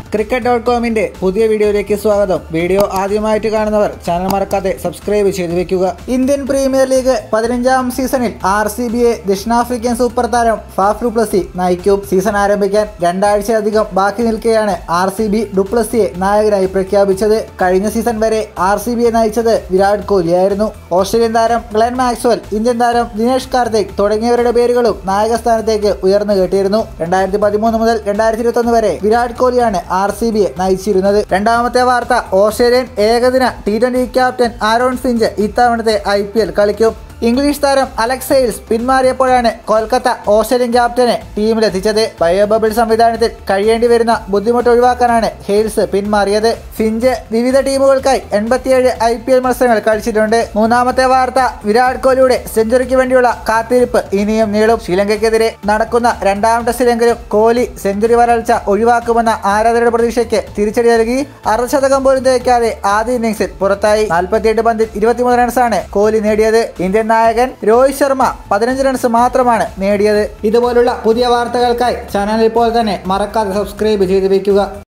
cricket dot കോമിന്റെ പുതിയ വീഡിയോയിലേക്ക് സ്വാഗതം വീഡിയോ ആദ്യമായിട്ട് കാണുന്നവർ ചാനൽ മറക്കാതെ സബ്സ്ക്രൈബ് ചെയ്തു വെക്കുക ഇന്ത്യൻ പ്രീമിയർ ലീഗ് പതിനഞ്ചാം സീസണിൽ ആർ സി ബിയെ ദക്ഷിണാഫ്രിക്കൻ സൂപ്പർ താരം ഫാഫ് ഡുപ്ലസി നയിക്കും സീസൺ ആരംഭിക്കാൻ രണ്ടാഴ്ചയധികം ബാക്കി നിൽക്കെയാണ് ആർ സി ബി ഡുപ്ലസിയെ നായകനായി പ്രഖ്യാപിച്ചത് കഴിഞ്ഞ സീസൺ വരെ ആർ സി ബിയെ നയിച്ചത് വിരാട് കോഹ്ലിയായിരുന്നു ഓസ്ട്രേലിയൻ താരം ഗ്ലെൻ മാക്സ്വൽ ഇന്ത്യൻ താരം ദിനേഷ് കാർത്തിക് തുടങ്ങിയവരുടെ പേരുകളും നായക സ്ഥാനത്തേക്ക് ഉയർന്നു കേട്ടിരുന്നു രണ്ടായിരത്തി പതിമൂന്ന് മുതൽ രണ്ടായിരത്തി ഇരുപത്തൊന്ന് വരെ വിരാട് കോഹ്ലിയാണ് ആർ സി ബിയെ നയിച്ചിരുന്നത് രണ്ടാമത്തെ വാർത്ത ഓസ്ട്രേലിയൻ ഏകദിന T twenty captain Aaron Finch ഇത്തവണത്തെ ഐ പി എൽ കളിക്കും ഇംഗ്ലീഷ് താരം അലക്സ് ഹെയിൽസ് പിന്മാറിയപ്പോഴാണ് കൊൽക്കത്ത ഓസ്ട്രേലിയൻ ക്യാപ്റ്റനെ ടീമിലെത്തിച്ചത് ബയോ ബബിൾ സംവിധാനത്തിൽ കഴിയേണ്ടി വരുന്ന ബുദ്ധിമുട്ട് ഒഴിവാക്കാനാണ് ഹെയിൽസ് പിന്മാറിയത് ഫിഞ്ച് വിവിധ ടീമുകൾക്കായി എൺപത്തിയേഴ് ഐ പി എൽ മത്സരങ്ങൾ കളിച്ചിട്ടുണ്ട് മൂന്നാമത്തെ വാർത്ത വിരാട് കോഹ്ലിയുടെ സെഞ്ചുറിക്ക് വേണ്ടിയുള്ള കാത്തിരിപ്പ് ഇനിയും നീളും ശ്രീലങ്കയ്ക്കെതിരെ നടക്കുന്ന രണ്ടാം ടെസ്റ്റിലെങ്കിലും കോഹ്ലി സെഞ്ചുറി വരൾച്ച ഒഴിവാക്കുമെന്ന ആരാധകരുടെ പ്രതീക്ഷയ്ക്ക് തിരിച്ചടി നൽകി അർദ്ധശതകം പോലും തേക്കാതെ ആദ്യ ഇന്നിംഗ്സിൽ പുറത്തായി നാൽപ്പത്തിയെട്ട് പന്തിൽ ഇരുപത്തിമൂന്ന് റൺസാണ് കോഹ്ലി നേടിയത് ഇന്ത്യൻ നായകൻ രോഹിത് ശർമ്മ പതിനഞ്ച് റൺസ് മാത്രമാണ് നേടിയത് ഇതുപോലുള്ള പുതിയ വാർത്തകൾക്കായി ചാനൽ ഇപ്പോൾ തന്നെ മറക്കാതെ സബ്സ്ക്രൈബ് ചെയ്ത് വെക്കുക